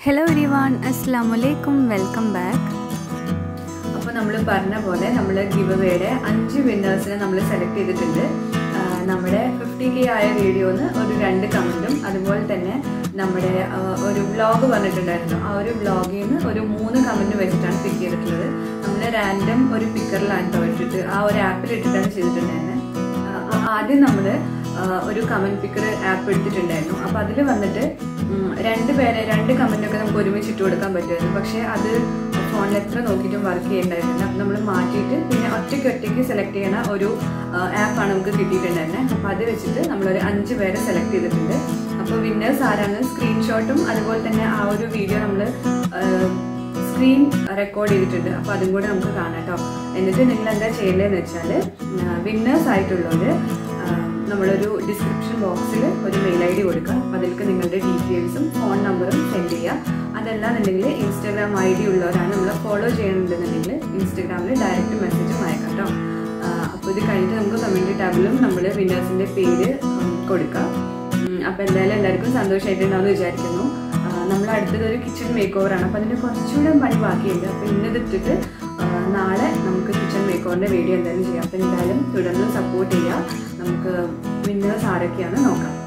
hello എരിവാൻ അസ്സാം വലൈക്കും welcome back അപ്പോൾ നമ്മൾ പറഞ്ഞ പോലെ നമ്മൾ ഗിവ് വേയുടെ അഞ്ച് വിന്നേഴ്സിനെ നമ്മൾ സെലക്ട് ചെയ്തിട്ടുണ്ട് ആ, നമ്മുടെ ഫിഫ്റ്റി കെ ആയ വീഡിയോന്ന് ഒരു രണ്ട് കമൻറ്റും അതുപോലെ തന്നെ നമ്മുടെ ആ, ഒരു വ്ളോഗ് പറഞ്ഞിട്ടുണ്ടായിരുന്നു ആ ഒരു വ്ളോഗിൽ നിന്ന് ഒരു മൂന്ന് കമൻറ്റ് വെച്ചിട്ടാണ് പിക്ക് ചെയ്തിട്ടുള്ളത് നമ്മൾ റാൻഡം ഒരു പിക്കറിലാണ് കേട്ടോ ഇട്ടിട്ട് ആ ഒരു ആപ്പിൽ ഇട്ടിട്ടാണ് ചെയ്തിട്ടുണ്ടായിരുന്നത് ആ, ആദ്യം നമ്മൾ ഒരു കമന്റ് പിക്കർ ആപ്പ് എടുത്തിട്ടുണ്ടായിരുന്നു അപ്പോൾ അതിൽ വന്നിട്ട് ഉം, രണ്ട് പേരെ രണ്ട് കമന്റ് ഒക്കെ നമുക്ക് ഒരുമിച്ച് ഇട്ട് കൊടുക്കാൻ പറ്റുമായിരുന്നു പക്ഷേ അത് ഫോണിൽ എത്ര നോക്കിയിട്ടും വർക്ക് ചെയ്യണ്ടായിരുന്നില്ല അപ്പം നമ്മൾ മാറ്റിയിട്ട് പിന്നെ ഒറ്റയ്ക്ക് ഒറ്റയ്ക്ക് സെലക്ട് ചെയ്യണ ഒരു ആപ്പാണ് നമുക്ക് കിട്ടിയിട്ടുണ്ടായിരുന്നത് അപ്പോൾ അത് വെച്ചിട്ട് നമ്മളൊരു അഞ്ച് പേരെ സെലക്ട് ചെയ്തിട്ടുണ്ട് അപ്പോൾ വിന്നേഴ്സ് ആരാണ് സ്ക്രീൻഷോട്ടും അതുപോലെ തന്നെ ആ ഒരു വീഡിയോ നമ്മൾ സ്ക്രീൻ റെക്കോർഡ് ചെയ്തിട്ടുണ്ട് അപ്പോൾ അതും കൂടെ നമുക്ക് കാണാം കേട്ടോ എന്നിട്ട് നിങ്ങൾ എന്താ ചെയ്യേണ്ടതെന്ന് വെച്ചാൽ വിന്നേഴ്സ് ആയിട്ടുള്ളവർ നമ്മളൊരു ഡിസ്ക്രിപ്ഷൻ ബോക്സിൽ ഒരു മെയിൽ ഐ ഡി കൊടുക്കുക അപ്പോൾ അതിലേക്ക് നിങ്ങളുടെ ഡീറ്റെയിൽസും ഫോൺ നമ്പറും സെൻഡ് ചെയ്യുക അതല്ലാന്നുണ്ടെങ്കിൽ ഇൻസ്റ്റാഗ്രാം ഐ ഡി ഉള്ളവരാണ് നമ്മളെ ഫോളോ ചെയ്യണമെന്നുണ്ടെങ്കിൽ ഇൻസ്റ്റാഗ്രാമിൽ ഡയറക്റ്റ് മെസ്സേജും അയക്കാം കേട്ടോ അപ്പോൾ ഇത് കഴിഞ്ഞിട്ട് നമുക്ക് കമ്മ്യൂണിറ്റി ടാബിലും നമ്മൾ വിന്നേഴ്സിൻ്റെ പേര് ഉം, കൊടുക്കാം അപ്പോൾ എന്തായാലും എല്ലാവർക്കും സന്തോഷമായിട്ടുണ്ടാവുമെന്ന് വിചാരിക്കുന്നു നമ്മൾ അടുത്തത് ഒരു കിച്ചൺ മേക്ക് ഓവറാണ് അപ്പോൾ അതിൻ്റെ കുറച്ചുകൂടെ പണി ബാക്കിയുണ്ട് അപ്പോൾ ഇന്നത് ഇട്ടിട്ട് ആ, നാളെ നമുക്ക് കിച്ചൺ മേക്ക് ഓവറിൻ്റെ വീഡിയോ എന്തായാലും ചെയ്യാം അപ്പോൾ എന്തായാലും തുടർന്ന് സപ്പോർട്ട് ചെയ്യുക നമുക്ക് വിന്നേഴ്സ് ആരൊക്കെയാണെന്ന് നോക്കാം